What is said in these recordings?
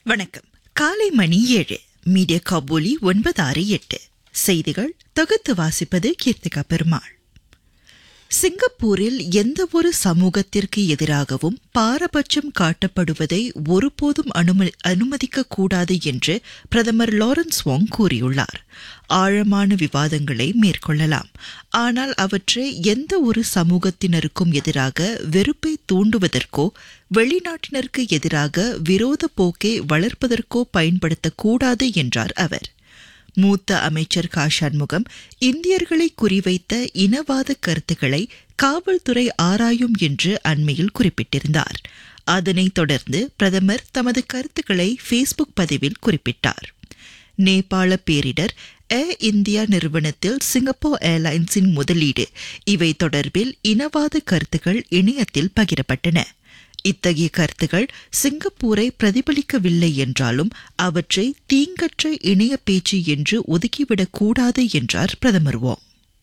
வணக்கம் காலை மணி ஏழு மீடியா காபூலி ஒன்பது ஆறு எட்டு செய்திகள் தொகுத்து வாசிப்பது கீர்த்திகா பெருமாள் சிங்கப்பூரில் எந்தவொரு சமூகத்திற்கு எதிராகவும் பாரபட்சம் காட்டப்படுவதை ஒருபோதும் அனும அனுமதிக்க கூடாது என்று பிரதமர் லாரன்ஸ் வாங் கூறியுள்ளார் ஆழமான விவாதங்களை மேற்கொள்ளலாம் ஆனால் அவற்றை எந்த ஒரு சமூகத்தினருக்கும் எதிராக வெறுப்பை தூண்டுவதற்கோ வெளிநாட்டினருக்கு எதிராக விரோத போக்கை வளர்ப்பதற்கோ பயன்படுத்தக்கூடாது என்றார் அவர் மூத்த அமைச்சர் கா சண்முகம் இந்தியர்களை குறிவைத்த இனவாத கருத்துக்களை காவல்துறை ஆராயும் என்று அண்மையில் குறிப்பிட்டிருந்தார் அதனைத் தொடர்ந்து பிரதமர் தமது கருத்துக்களை ஃபேஸ்புக் பதிவில் குறிப்பிட்டார் நேபாள பேரிடர் ஏர் இந்தியா நிறுவனத்தில் சிங்கப்பூர் ஏர்லைன்ஸின் முதலீடு இவை தொடர்பில் இனவாத கருத்துக்கள் இணையத்தில் பகிரப்பட்டன இத்தகைய கருத்துகள் சிங்கப்பூரை பிரதிபலிக்கவில்லை என்றாலும் அவற்றை தீங்கற்ற இணைய பேச்சு என்று ஒதுக்கிவிடக் கூடாது என்றார் பிரதமர் வாங்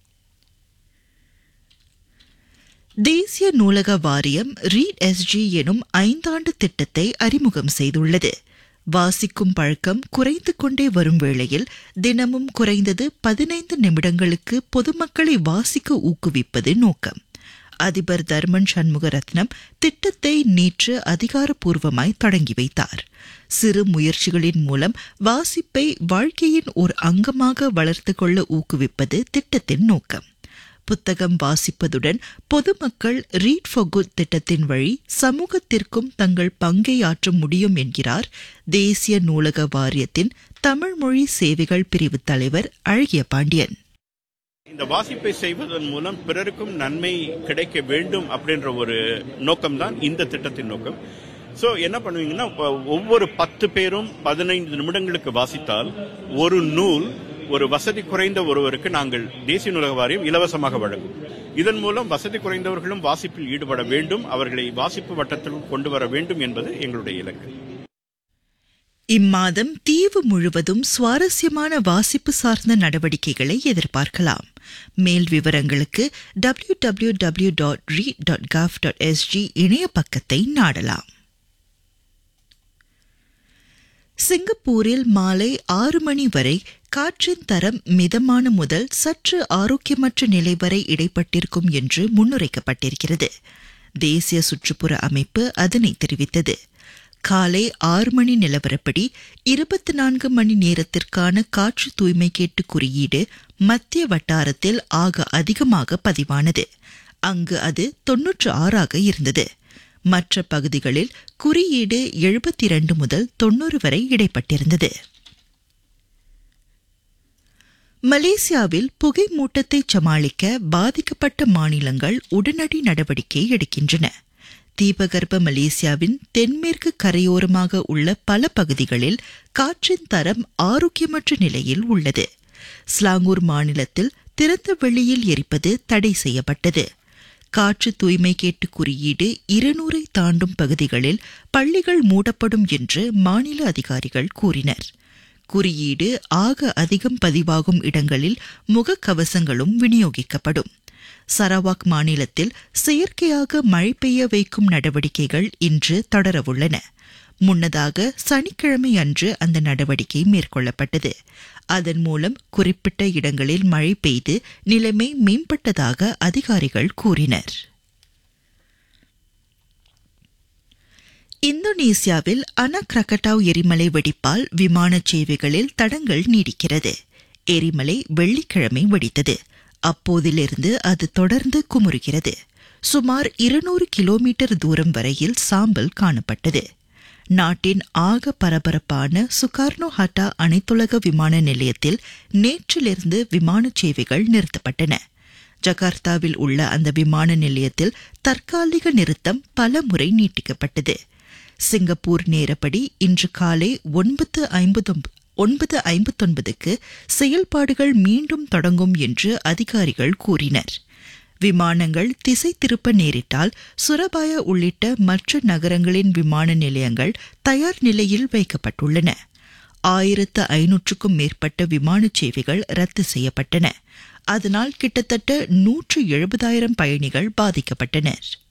தேசிய நூலக வாரியம் ரீட் எஸ்ஜி எனும் ஐந்தாண்டு திட்டத்தை அறிமுகம் செய்துள்ளது வாசிக்கும் பழக்கம் குறைந்து கொண்டே வரும் வேளையில் தினமும் குறைந்தது பதினைந்து நிமிடங்களுக்கு பொதுமக்களை வாசிக்க ஊக்குவிப்பது நோக்கம் அதிபர் தர்மன் சண்முகரத்னம் திட்டத்தை நேற்று அதிகாரப்பூர்வமாய் தொடங்கி வைத்தார் சிறு முயற்சிகளின் மூலம் வாசிப்பை வாழ்க்கையின் ஒரு அங்கமாக வளர்த்து கொள்ள ஊக்குவிப்பது திட்டத்தின் நோக்கம் புத்தகம் வாசிப்பதுடன் பொதுமக்கள் ரீட் ஃபார் குட் திட்டத்தின் வழி சமூகத்திற்கும் தங்கள் பங்கை ஆற்ற முடியும் என்கிறார் தேசிய நூலக வாரியத்தின் தமிழ் மொழி சேவைகள் பிரிவு தலைவர் அழகிய பாண்டியன் இந்த வாசிப்பை செய்வதன் மூலம் பிறருக்கும் நன்மை கிடைக்க வேண்டும் அப்படின்ற ஒரு நோக்கம் தான் இந்த திட்டத்தின் நோக்கம் ஸோ என்ன பண்ணுவீங்கன்னா ஒவ்வொரு பத்து பேரும் பதினைந்து நிமிடங்களுக்கு வாசித்தால் ஒரு நூல் ஒரு வசதி குறைந்த ஒருவருக்கு நாங்கள் தேசிய நூலக வாரியம் இலவசமாக வழங்கும் இதன் மூலம் வசதி குறைந்தவர்களும் வாசிப்பில் ஈடுபட வேண்டும் அவர்களை வாசிப்பு வட்டத்தில் கொண்டு வர வேண்டும் என்பது எங்களுடைய இலக்கு இம்மாதம் தீவு முழுவதும் சுவாரஸ்யமான வாசிப்பு சார்ந்த நடவடிக்கைகளை எதிர்பார்க்கலாம் மேல் விவரங்களுக்கு W W W dot reach dot gov dot SG இணைய பக்கத்தை நாடலாம் சிங்கப்பூரில் மாலை ஆறு மணி வரை காற்றின் தரம் மிதமான முதல் சற்று ஆரோக்கியமற்ற நிலை வரை இடைப்பட்டிருக்கும் என்று முன்னுரைக்கப்பட்டிருக்கிறது தேசிய சுற்றுப்புற அமைப்பு அதனை தெரிவித்தது காலை ஆறு மணி நிலவரப்படி இருபத்தி நான்கு மணி நேரத்திற்கான காற்று தூய்மை கேட்டு குறியீடு மத்திய வட்டாரத்தில் ஆக அதிகமாக பதிவானது அங்கு அது தொன்னூற்று ஆறாக இருந்தது மற்ற பகுதிகளில் குறியீடு எழுபத்தி இரண்டு முதல் தொன்னூறு வரை இடைப்பட்டிருந்தது மலேசியாவில் புகை மூட்டத்தை சமாளிக்க பாதிக்கப்பட்ட மாநிலங்கள் உடனடி நடவடிக்கை எடுக்கின்றன தீபகற்ப மலேசியாவின் தென்மேற்கு கரையோரமாக உள்ள பல பகுதிகளில் காற்றின் தரம் ஆரோக்கியமற்ற நிலையில் உள்ளது ஸ்லாங்கூர் மாநிலத்தில் திறந்த வெளியில் எரிப்பது தடை செய்யப்பட்டது காற்று தூய்மை கேட்டு குறியீடு இருநூறை தாண்டும் பகுதிகளில் பள்ளிகள் மூடப்படும் என்று மாநில அதிகாரிகள் கூறினர் குறியீடு ஆக அதிகம் பதிவாகும் இடங்களில் முகக்கவசங்களும் விநியோகிக்கப்படும் சரவாக் மாநிலத்தில் செயற்கையாக மழை பெய்ய வைக்கும் நடவடிக்கைகள் இன்று தொடரவுள்ளன முன்னதாக சனிக்கிழமை அன்று அந்த நடவடிக்கை மேற்கொள்ளப்பட்டது அதன் மூலம் குறிப்பிட்ட இடங்களில் மழை பெய்து நிலைமை மேம்பட்டதாக அதிகாரிகள் கூறினர் இந்தோனேசியாவில் அன கிரகட்டாவ் எரிமலை வெடிப்பால் விமான சேவைகளில் தடங்கள் நீடிக்கிறது எரிமலை வெள்ளிக்கிழமை வெடித்தது அப்போதிலிருந்து அது தொடர்ந்து குமுறுகிறது சுமார் இருநூறு கிலோமீட்டர் தூரம் வரையில் சாம்பல் காணப்பட்டது நாட்டின் ஆக பரபரப்பான சுகார்னோ ஹட்டா அனைத்துலக விமான நிலையத்தில் நேற்றிலிருந்து விமான சேவைகள் நிறுத்தப்பட்டன ஜகார்த்தாவில் உள்ள அந்த விமான நிலையத்தில் தற்காலிக நிறுத்தம் பல முறை நீட்டிக்கப்பட்டது சிங்கப்பூர் நேரப்படி இன்று காலை ஒன்பது ஐம்பது ஒன்பது ஐம்பத்தொன்பதுக்கு செயல்பாடுகள் மீண்டும் தொடங்கும் என்று அதிகாரிகள் கூறினர் விமானங்கள் திசை திருப்ப நேரிட்டால் சுரபாய உள்ளிட்ட மற்ற நகரங்களின் விமான நிலையங்கள் தயார் நிலையில் வைக்கப்பட்டுள்ளன ஆயிரத்து ஐநூற்றுக்கும் மேற்பட்ட விமான சேவைகள் ரத்து செய்யப்பட்டன அதனால் கிட்டத்தட்ட நூற்று எழுபதாயிரம் பயணிகள் பாதிக்கப்பட்டனர்